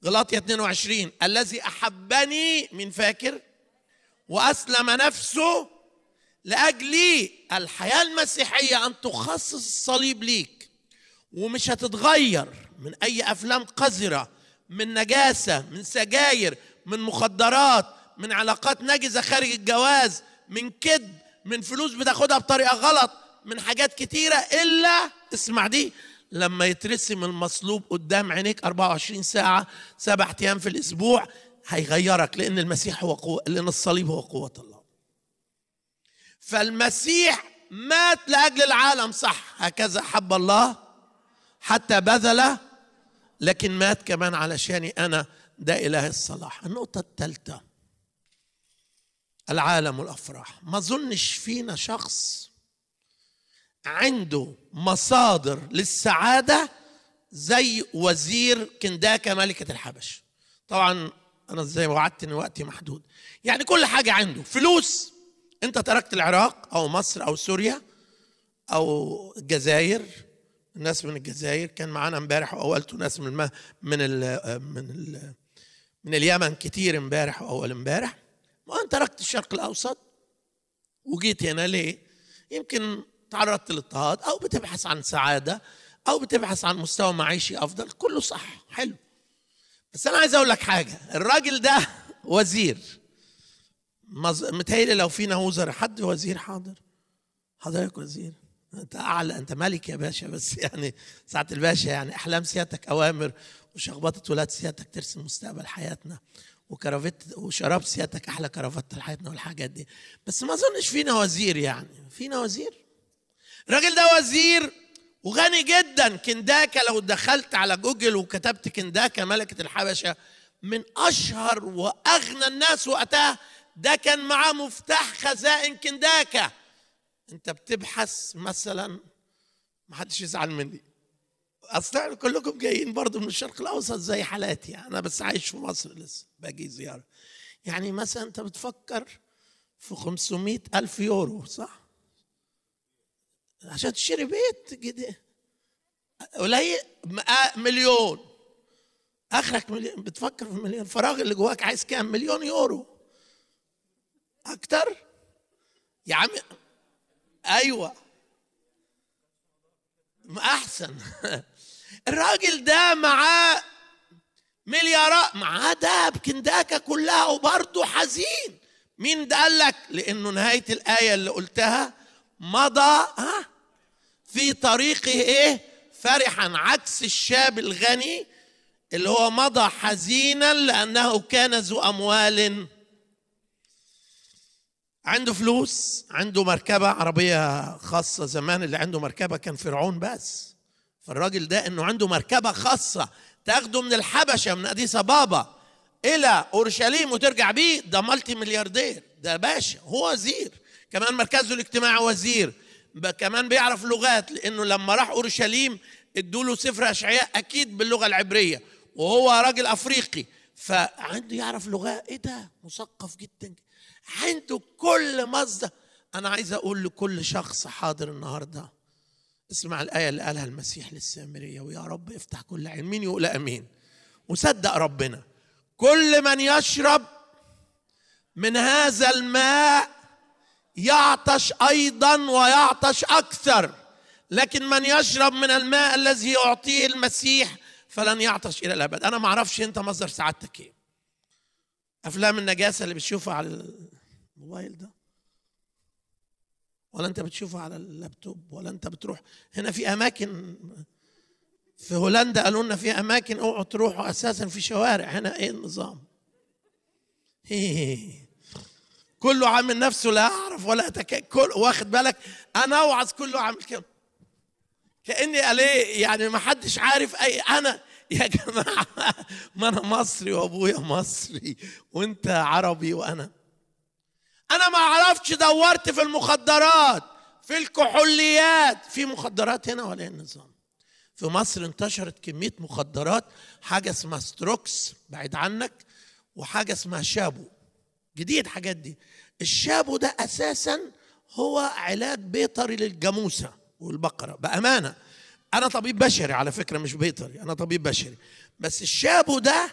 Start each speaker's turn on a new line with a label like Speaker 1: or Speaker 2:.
Speaker 1: غلاطية 22 الذي أحبني من فاكر وأسلم نفسه لأجلي الحياة المسيحية أن تخصص الصليب ليك ومش هتتغير من أي أفلام قذرة من نجاسة من سجاير من مخدرات من علاقات نجسة خارج الجواز من كذب من فلوس بتاخدها بطريقة غلط من حاجات كتيرة إلا اسمع دي لما يترسم المصلوب قدام عينيك 24 ساعة سبعة أيام في الأسبوع هيغيرك لأن المسيح هو قوة لأن الصليب هو قوة الله فالمسيح مات لأجل العالم صح هكذا حب الله حتى بذل لكن مات كمان علشاني أنا ده إله الصلاح النقطة الثالثة العالم والأفراح ما ظنش فينا شخص عنده مصادر للسعادة زي وزير كنداكة ملكة الحبش طبعا أنا زي ما وعدت إن وقتي محدود يعني كل حاجة عنده فلوس أنت تركت العراق أو مصر أو سوريا أو الجزائر الناس من الجزائر كان معانا امبارح واولته ناس من الم... من ال... من ال... من اليمن كتير امبارح واول امبارح ما انت تركت الشرق الاوسط وجيت هنا ليه؟ يمكن تعرضت للاضطهاد او بتبحث عن سعاده او بتبحث عن مستوى معيشي افضل كله صح حلو بس انا عايز اقول لك حاجه الراجل ده وزير مز... متهيألي لو فينا وزراء حد وزير حاضر حضرتك وزير انت اعلى انت ملك يا باشا بس يعني ساعه الباشا يعني احلام سيادتك اوامر وشخبطه ولاد سيادتك ترسم مستقبل حياتنا وكرافت وشراب سيادتك احلى كرافته لحياتنا والحاجات دي بس ما اظنش فينا وزير يعني فينا وزير الراجل ده وزير وغني جدا كنداكا لو دخلت على جوجل وكتبت كنداكا ملكة الحبشة من أشهر وأغنى الناس وقتها ده كان معاه مفتاح خزائن كنداكا أنت بتبحث مثلا ما حدش يزعل مني اصل كلكم جايين برضه من الشرق الاوسط زي حالاتي انا بس عايش في مصر لسه باجي زياره يعني مثلا انت بتفكر في 500 الف يورو صح عشان تشتري بيت كده قليل مليون اخرك مليون بتفكر في مليون الفراغ اللي جواك عايز كام مليون يورو اكتر يا عم ايوه احسن الراجل ده معاه مليارات معاه دهب كنداكة كلها وبرضه حزين مين ده قال لك لانه نهايه الايه اللي قلتها مضى ها في طريقه ايه فرحا عكس الشاب الغني اللي هو مضى حزينا لانه كان ذو اموال عنده فلوس عنده مركبه عربيه خاصه زمان اللي عنده مركبه كان فرعون بس فالراجل ده انه عنده مركبه خاصه تاخده من الحبشه من اديس بابا الى اورشليم وترجع بيه ده مالتي ملياردير ده باشا هو وزير كمان مركزه الاجتماعي وزير كمان بيعرف لغات لانه لما راح اورشليم ادوا له سفر اشعياء اكيد باللغه العبريه وهو راجل افريقي فعنده يعرف لغات ايه ده مثقف جدا عنده كل مصدر انا عايز اقول لكل شخص حاضر النهارده اسمع الآية اللي قالها المسيح للسامرية ويا رب افتح كل عين مين يقول أمين وصدق ربنا كل من يشرب من هذا الماء يعطش أيضا ويعطش أكثر لكن من يشرب من الماء الذي يعطيه المسيح فلن يعطش إلى الأبد أنا ما أعرفش أنت مصدر سعادتك إيه أفلام النجاسة اللي بتشوفها على الموبايل ده ولا انت بتشوفه على اللابتوب ولا انت بتروح هنا في اماكن في هولندا قالوا لنا في اماكن اوعوا تروحوا اساسا في شوارع هنا ايه النظام هي. كله عامل نفسه لا اعرف ولا أتك... كل واخد بالك انا اوعظ كله عامل كده كاني قال ايه يعني ما حدش عارف اي انا يا جماعه ما انا مصري وابويا مصري وانت عربي وانا انا ما اعرفش دورت في المخدرات في الكحوليات في مخدرات هنا ولا النظام في مصر انتشرت كمية مخدرات حاجة اسمها ستروكس بعيد عنك وحاجة اسمها شابو جديد حاجات دي الشابو ده أساسا هو علاج بيطري للجاموسة والبقرة بأمانة أنا طبيب بشري على فكرة مش بيطري أنا طبيب بشري بس الشابو ده